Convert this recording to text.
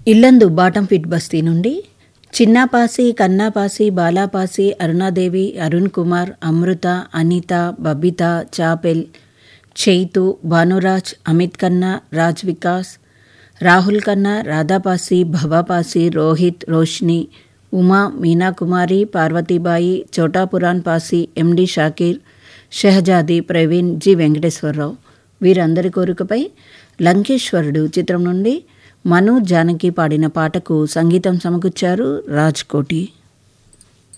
Yellandu bottom ఫిట్ బస్తీ నుండి చిన్నాపాసి కన్నాపాసి బాలాపాసి అరుణాదేవి అరుణ్ కుమార్ అమృత అనిత బబిత చాపెల్ చైతు భానురాజ్ అమిత్ ఖన్నా రాజ్ వికాస్ రాహుల్ ఖన్నా రాధాపాసి భవాపాసి రోహిత్ రోష్ని ఉమా మీనాకుమారి పార్వతీబాయి చోటాపురాన్ పాసి ఎండి షాకీర్ షెహజాది ప్రవీణ్ జి వెంకటేశ్వరరావు వీరందరి కోరికపై లంకేశ్వరుడు చిత్రం నుండి మను జానకి పాడిన పాటకు సంగీతం సమకూర్చారు రాజ్ కోటి